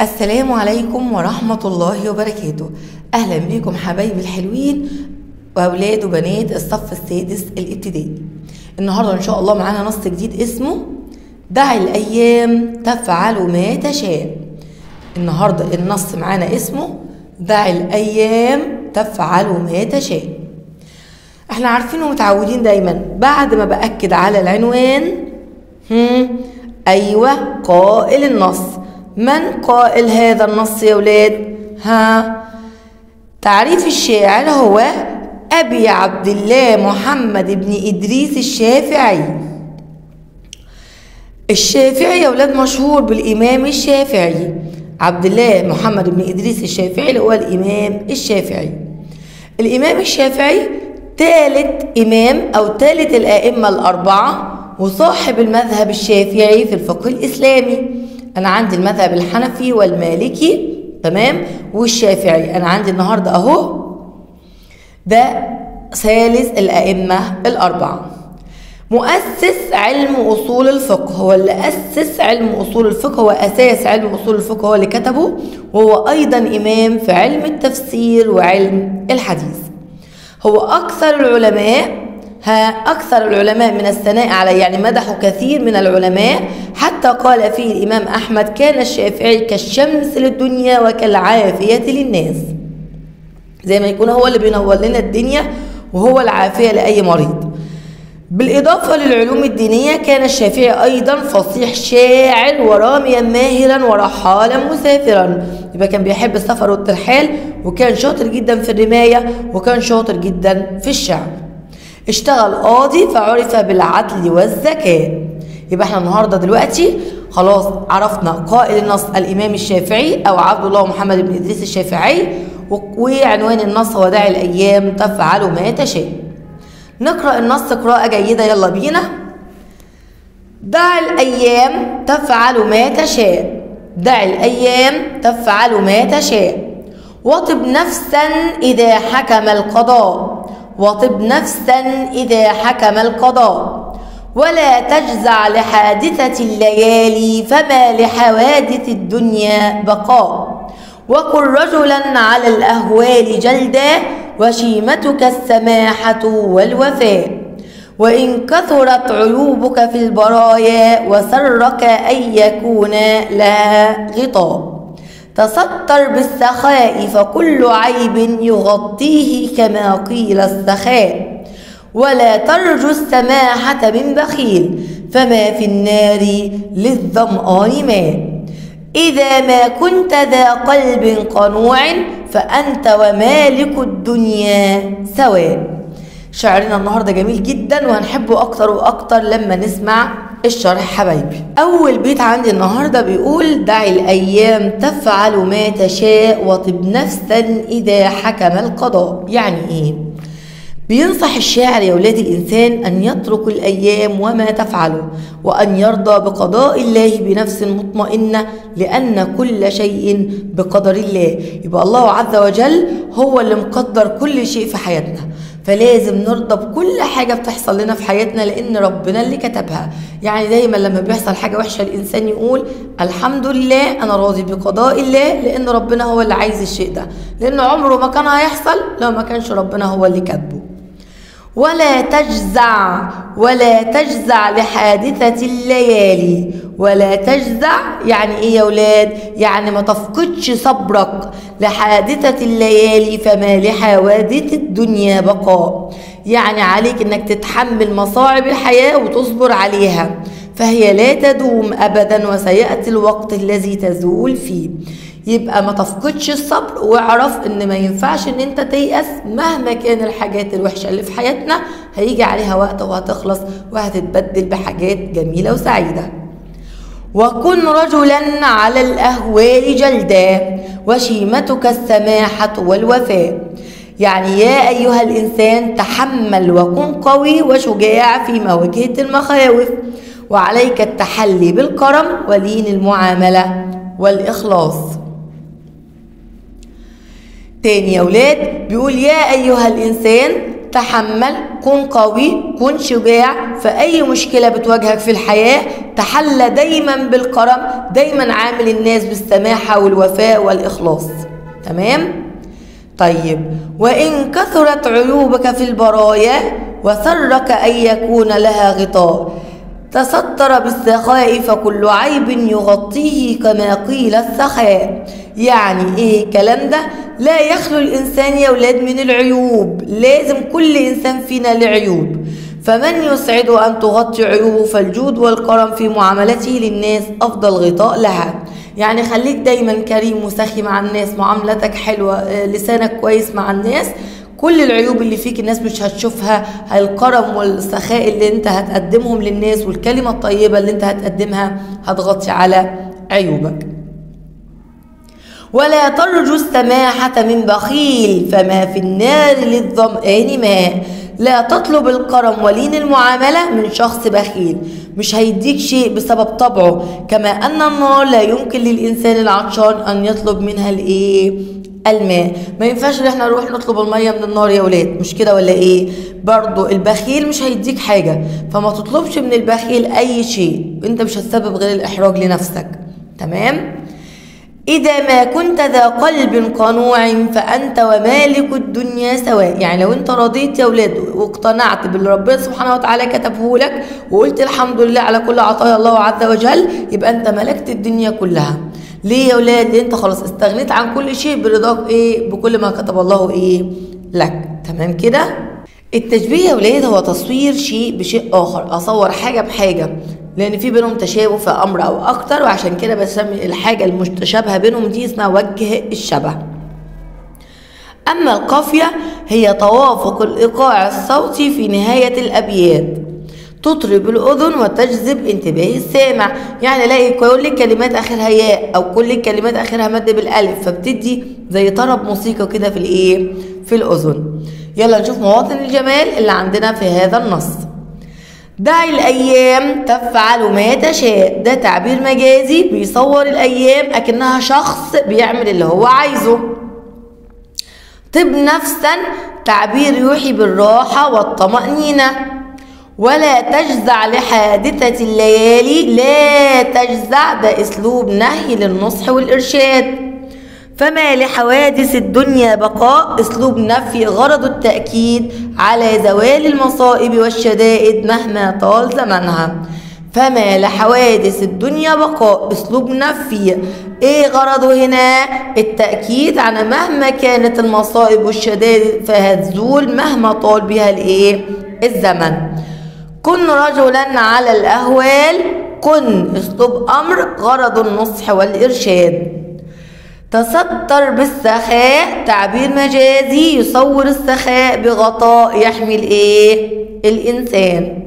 السلام عليكم ورحمة الله وبركاته أهلا بكم حبايبي الحلوين وأولاد وبنات الصف السادس الابتدائي النهاردة إن شاء الله معانا نص جديد اسمه دع الأيام تفعل ما تشاء النهاردة النص معانا اسمه دع الأيام تفعل ما تشاء احنا عارفين ومتعودين دايما بعد ما بأكد على العنوان هم أيوة قائل النص من قائل هذا النص يا ولاد ها تعريف الشاعر هو أبي عبد الله محمد بن إدريس الشافعي الشافعي يا ولاد مشهور بالإمام الشافعي عبد الله محمد بن إدريس الشافعي اللي هو الإمام الشافعي الإمام الشافعي ثالث إمام أو ثالث الأئمة الأربعة وصاحب المذهب الشافعي في الفقه الإسلامي أنا عندي المذهب الحنفي والمالكي تمام والشافعي أنا عندي النهاردة أهو ده ثالث الأئمة الأربعة مؤسس علم أصول الفقه هو اللي أسس علم أصول الفقه هو أساس علم أصول الفقه هو اللي كتبه وهو أيضا إمام في علم التفسير وعلم الحديث هو أكثر العلماء ها أكثر العلماء من الثناء عليه يعني مدحوا كثير من العلماء حتى قال فيه الإمام أحمد كان الشافعي كالشمس للدنيا وكالعافية للناس زي ما يكون هو اللي بينور لنا الدنيا وهو العافية لأي مريض بالإضافة للعلوم الدينية كان الشافعي أيضا فصيح شاعر وراميا ماهرا ورحالا مسافرا يبقى كان بيحب السفر والترحال وكان شاطر جدا في الرماية وكان شاطر جدا في الشعر اشتغل قاضي فعرف بالعدل والذكاء يبقى احنا النهارده دلوقتي خلاص عرفنا قائل النص الامام الشافعي او عبد الله محمد بن ادريس الشافعي وعنوان النص هو داعي الايام تفعل ما تشاء نقرا النص قراءه جيده يلا بينا دع الايام تفعل ما تشاء دع الايام تفعل ما تشاء وطب نفسا اذا حكم القضاء وطب نفسا إذا حكم القضاء ولا تجزع لحادثة الليالي فما لحوادث الدنيا بقاء وكن رجلا على الأهوال جلدا وشيمتك السماحة والوفاء وإن كثرت عيوبك في البرايا وسرك أن يكون لها غطاء تستر بالسخاء فكل عيب يغطيه كما قيل السخاء ولا ترجو السماحة من بخيل فما في النار للظمآن ماء إذا ما كنت ذا قلب قنوع فأنت ومالك الدنيا سواء شعرنا النهاردة جميل جدا وهنحبه أكتر وأكتر لما نسمع الشرح حبايبي أول بيت عندي النهاردة بيقول دع الأيام تفعل ما تشاء وطب نفسا إذا حكم القضاء يعني إيه؟ بينصح الشاعر يا ولاد الإنسان أن يترك الأيام وما تفعله وأن يرضى بقضاء الله بنفس مطمئنة لأن كل شيء بقدر الله يبقى الله عز وجل هو اللي مقدر كل شيء في حياتنا فلازم نرضى بكل حاجة بتحصل لنا في حياتنا لأن ربنا اللي كتبها يعني دايما لما بيحصل حاجة وحشة الإنسان يقول الحمد لله أنا راضي بقضاء الله لأن ربنا هو اللي عايز الشيء ده لأن عمره ما كان هيحصل لو ما كانش ربنا هو اللي كاتبه ولا تجزع ولا تجزع لحادثة الليالي ولا تجزع يعني ايه يا ولاد يعني ما تفقدش صبرك لحادثة الليالي فما لحوادث الدنيا بقاء يعني عليك انك تتحمل مصاعب الحياة وتصبر عليها فهي لا تدوم ابدا وسيأتي الوقت الذي تزول فيه يبقى ما تفقدش الصبر واعرف ان ما ينفعش ان انت تيأس مهما كان الحاجات الوحشة اللي في حياتنا هيجي عليها وقت وهتخلص وهتتبدل بحاجات جميلة وسعيدة وكن رجلا على الأهوال جلدا وشيمتك السماحة والوفاء يعني يا أيها الإنسان تحمل وكن قوي وشجاع في مواجهة المخاوف وعليك التحلي بالكرم ولين المعاملة والإخلاص تاني يا ولاد بيقول يا أيها الإنسان تحمل كن قوي كن شجاع في أي مشكلة بتواجهك في الحياة تحلى دايما بالكرم دايما عامل الناس بالسماحة والوفاء والإخلاص تمام؟ طيب وإن كثرت عيوبك في البرايا وسرك أن يكون لها غطاء تستر بالسخاء فكل عيب يغطيه كما قيل السخاء يعني ايه الكلام ده لا يخلو الانسان يا ولاد من العيوب لازم كل انسان فينا له عيوب فمن يسعد ان تغطي عيوبه فالجود والكرم في معاملته للناس افضل غطاء لها يعني خليك دايما كريم وسخي مع الناس معاملتك حلوه لسانك كويس مع الناس كل العيوب اللي فيك الناس مش هتشوفها الكرم والسخاء اللي انت هتقدمهم للناس والكلمة الطيبة اللي انت هتقدمها هتغطي على عيوبك ولا ترجو السماحة من بخيل فما في النار للظمآن ماء لا تطلب الكرم ولين المعاملة من شخص بخيل مش هيديك شيء بسبب طبعه كما أن النار لا يمكن للإنسان العطشان أن يطلب منها الإيه الماء ما ينفعش ان احنا نروح نطلب الميه من النار يا ولاد مش كده ولا ايه برضو البخيل مش هيديك حاجه فما تطلبش من البخيل اي شيء انت مش هتسبب غير الاحراج لنفسك تمام إذا ما كنت ذا قلب قنوع فأنت ومالك الدنيا سواء يعني لو أنت رضيت يا ولاد واقتنعت باللي ربنا سبحانه وتعالى كتبه لك وقلت الحمد لله على كل عطايا الله عز وجل يبقى أنت ملكت الدنيا كلها ليه يا ولاد ليه انت خلاص استغنيت عن كل شيء برضاك ايه بكل ما كتب الله ايه لك تمام كده التشبيه يا ولاد هو تصوير شيء بشيء اخر اصور حاجه بحاجه لان في بينهم تشابه في امر او اكتر وعشان كده بسمي الحاجه المتشابهه بينهم دي اسمها وجه الشبه اما القافيه هي توافق الايقاع الصوتي في نهايه الابيات تطرب الأذن وتجذب انتباه السامع يعني الاقي كل الكلمات آخرها ياء أو كل الكلمات آخرها مد بالألف فبتدي زي طرب موسيقى كده في الإيه في الأذن يلا نشوف مواطن الجمال اللي عندنا في هذا النص دع الأيام تفعل ما تشاء ده تعبير مجازي بيصور الأيام أكنها شخص بيعمل اللي هو عايزه طب نفسا تعبير يوحي بالراحة والطمأنينة ولا تجزع لحادثة الليالي لا تجزع ده أسلوب نهي للنصح والإرشاد فما لحوادث الدنيا بقاء أسلوب نفي غرض التأكيد على زوال المصائب والشدائد مهما طال زمنها فما لحوادث الدنيا بقاء أسلوب نفي إيه غرضه هنا التأكيد على مهما كانت المصائب والشدائد فهتزول مهما طال بها الإيه الزمن كن رجلا على الأهوال كن اسلوب أمر غرض النصح والإرشاد تستر بالسخاء تعبير مجازي يصور السخاء بغطاء يحمي الايه الانسان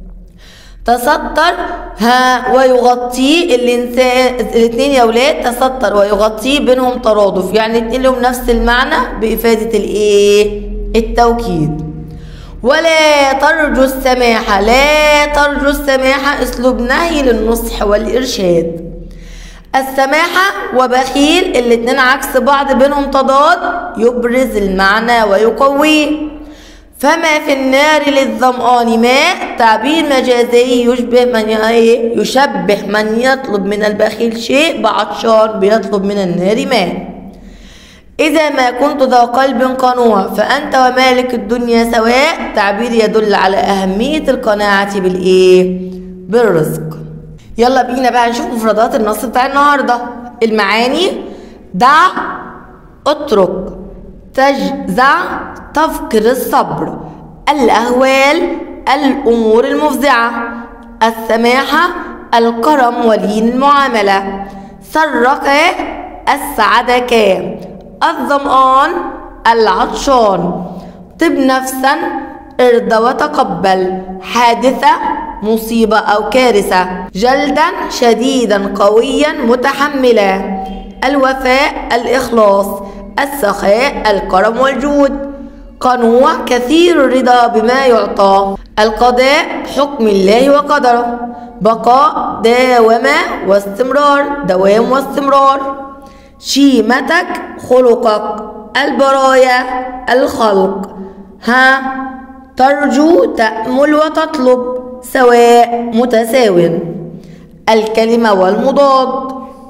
تستر ها ويغطيه الانسان الاثنين يا اولاد تستر ويغطيه بينهم ترادف يعني الاثنين لهم نفس المعنى بافاده الايه التوكيد ولا ترجو السماحة لا ترجو السماحة اسلوب نهي للنصح والإرشاد السماحة وبخيل الاتنين عكس بعض بينهم تضاد يبرز المعنى ويقويه فما في النار للظمآن ماء تعبير مجازي يشبه من يشبه من يطلب من البخيل شيء بعطشان بيطلب من النار ماء إذا ما كنت ذا قلب قنوع فأنت ومالك الدنيا سواء تعبير يدل على أهمية القناعة بالإيه؟ بالرزق يلا بينا بقى نشوف مفردات النص بتاع النهاردة المعاني دع اترك تجزع تفقر الصبر الأهوال الأمور المفزعة السماحة الكرم ولين المعاملة سرك أسعدك الظمآن العطشان طب نفسا ارضى وتقبل حادثة مصيبة أو كارثة جلدا شديدا قويا متحملا الوفاء الإخلاص السخاء الكرم والجود قنوع كثير الرضا بما يعطى القضاء حكم الله وقدره بقاء داومة واستمرار دوام واستمرار شيمتك خلقك البرايا الخلق ها ترجو تأمل وتطلب سواء متساو الكلمة والمضاد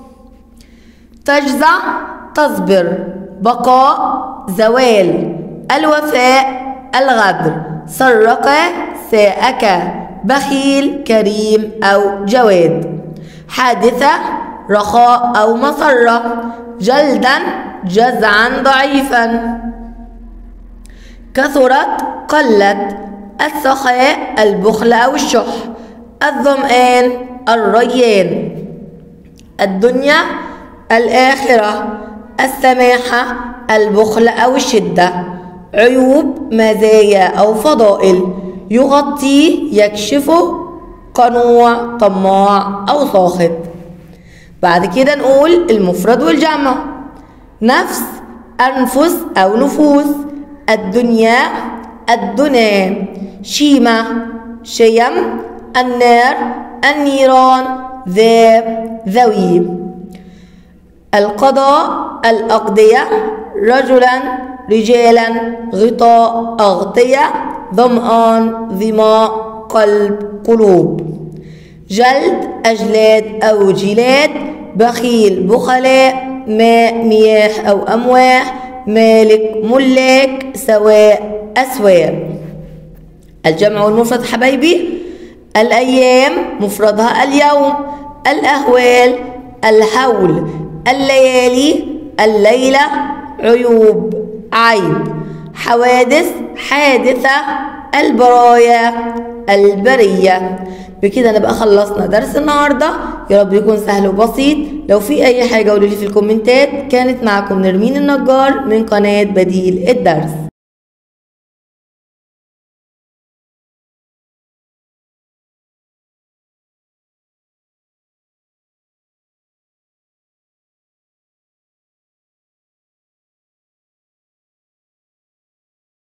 تجزع تصبر بقاء زوال الوفاء الغدر سرق ساءك بخيل كريم أو جواد حادثة رخاء أو مسرة جلدا جزعا ضعيفا كثرت قلت السخاء البخل أو الشح الظمآن الريان الدنيا الآخرة السماحة البخل أو الشدة عيوب مزايا أو فضائل يغطي يكشف قنوع طماع أو ساخط بعد كده نقول المفرد والجمع نفس أنفس أو نفوس الدنيا الدنا شيمة شيم النار النيران ذاب ذوي القضاء الأقضية رجلا رجالا غطاء أغطية ظمآن ظماء قلب قلوب جلد أجلاد أو جلاد بخيل بخلاء ماء مياه أو أمواح مالك ملاك سواء أسواق الجمع والمفرد حبايبي الأيام مفردها اليوم الأهوال الحول الليالي الليلة عيوب عيب حوادث حادثة البرايا البرية بكده نبقى خلصنا درس النهاردة يا رب يكون سهل وبسيط لو في أي حاجة قولوا لي في الكومنتات كانت معكم نرمين النجار من قناة بديل الدرس